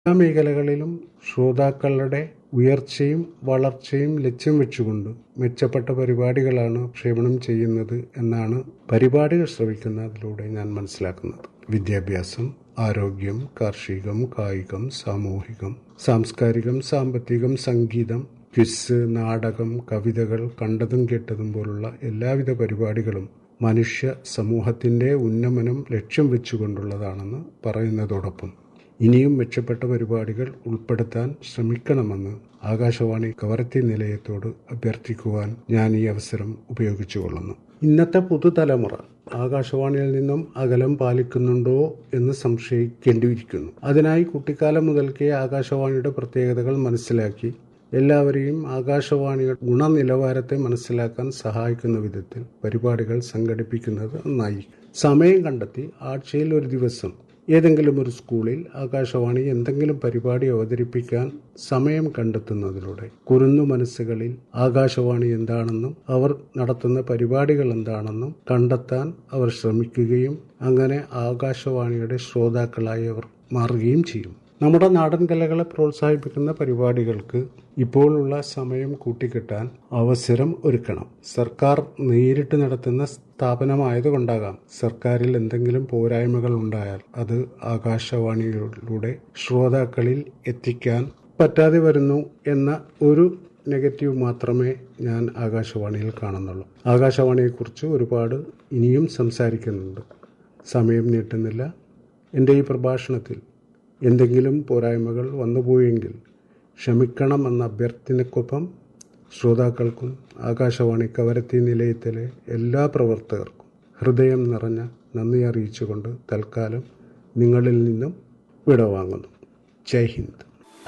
എല്ലാ മേഖലകളിലും ശ്രോതാക്കളുടെ ഉയർച്ചയും വളർച്ചയും ലക്ഷ്യം വെച്ചുകൊണ്ട് മെച്ചപ്പെട്ട പരിപാടികളാണ് പ്രക്ഷേപണം ചെയ്യുന്നത് എന്നാണ് പരിപാടികൾ ശ്രവിക്കുന്നതിലൂടെ ഞാൻ മനസ്സിലാക്കുന്നത് വിദ്യാഭ്യാസം ആരോഗ്യം കാർഷികം കായികം സാമൂഹികം സാംസ്കാരികം സാമ്പത്തികം സംഗീതം ക്വിസ് നാടകം കവിതകൾ കണ്ടതും കേട്ടതും പോലുള്ള എല്ലാവിധ പരിപാടികളും മനുഷ്യ സമൂഹത്തിന്റെ ഉന്നമനം ലക്ഷ്യം വെച്ചുകൊണ്ടുള്ളതാണെന്ന് പറയുന്നതോടൊപ്പം ഇനിയും മെച്ചപ്പെട്ട പരിപാടികൾ ഉൾപ്പെടുത്താൻ ശ്രമിക്കണമെന്ന് ആകാശവാണി കവർത്തി നിലയത്തോട് അഭ്യർത്ഥിക്കുവാൻ ഞാൻ ഈ അവസരം ഉപയോഗിച്ചുകൊള്ളുന്നു ഇന്നത്തെ പുതുതലമുറ ആകാശവാണിയിൽ നിന്നും അകലം പാലിക്കുന്നുണ്ടോ എന്ന് സംശയിക്കേണ്ടിയിരിക്കുന്നു അതിനായി കുട്ടിക്കാലം മുതൽക്കേ ആകാശവാണിയുടെ പ്രത്യേകതകൾ മനസ്സിലാക്കി എല്ലാവരെയും ആകാശവാണിയുടെ ഗുണനിലവാരത്തെ മനസ്സിലാക്കാൻ സഹായിക്കുന്ന വിധത്തിൽ പരിപാടികൾ സംഘടിപ്പിക്കുന്നത് നന്നായി സമയം കണ്ടെത്തി ആഴ്ചയിൽ ഒരു ദിവസം ഏതെങ്കിലും ഒരു സ്കൂളിൽ ആകാശവാണി എന്തെങ്കിലും പരിപാടി അവതരിപ്പിക്കാൻ സമയം കണ്ടെത്തുന്നതിലൂടെ കുരുന്നു മനസ്സുകളിൽ ആകാശവാണി എന്താണെന്നും അവർ നടത്തുന്ന പരിപാടികൾ എന്താണെന്നും കണ്ടെത്താൻ അവർ ശ്രമിക്കുകയും അങ്ങനെ ആകാശവാണിയുടെ ശ്രോതാക്കളായി അവർ മാറുകയും ചെയ്യും നമ്മുടെ നാടൻ കലകളെ പ്രോത്സാഹിപ്പിക്കുന്ന പരിപാടികൾക്ക് ഇപ്പോഴുള്ള സമയം കൂട്ടിക്കിട്ടാൻ അവസരം ഒരുക്കണം സർക്കാർ നേരിട്ട് നടത്തുന്ന സ്ഥാപനമായതുകൊണ്ടാകാം സർക്കാരിൽ എന്തെങ്കിലും പോരായ്മകൾ ഉണ്ടായാൽ അത് ആകാശവാണിയിലൂടെ ശ്രോതാക്കളിൽ എത്തിക്കാൻ പറ്റാതെ വരുന്നു എന്ന ഒരു നെഗറ്റീവ് മാത്രമേ ഞാൻ ആകാശവാണിയിൽ കാണുന്നുള്ളൂ ആകാശവാണിയെക്കുറിച്ച് ഒരുപാട് ഇനിയും സംസാരിക്കുന്നുണ്ട് സമയം നീട്ടുന്നില്ല എൻ്റെ ഈ പ്രഭാഷണത്തിൽ എന്തെങ്കിലും പോരായ്മകൾ വന്നുപോയെങ്കിൽ ക്ഷമിക്കണമെന്ന അഭ്യർത്ഥനയ്ക്കൊപ്പം ശ്രോതാക്കൾക്കും ആകാശവാണി കവരത്തി നിലയത്തിലെ എല്ലാ പ്രവർത്തകർക്കും ഹൃദയം നിറഞ്ഞ നന്ദി അറിയിച്ചുകൊണ്ട് തൽക്കാലം നിങ്ങളിൽ നിന്നും വിടവാങ്ങുന്നു ജയ് ഹിന്ദ്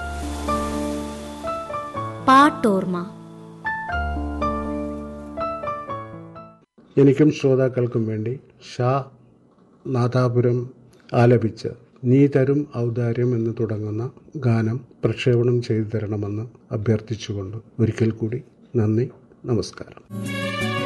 പാട്ടോർമ എനിക്കും ശ്രോതാക്കൾക്കും വേണ്ടി ഷാ നാദാപുരം ആലപിച്ച നീ തരും ഔദാര്യം എന്ന് തുടങ്ങുന്ന ഗാനം പ്രക്ഷേപണം ചെയ്തു തരണമെന്ന് അഭ്യർത്ഥിച്ചുകൊണ്ട് ഒരിക്കൽ കൂടി നന്ദി നമസ്കാരം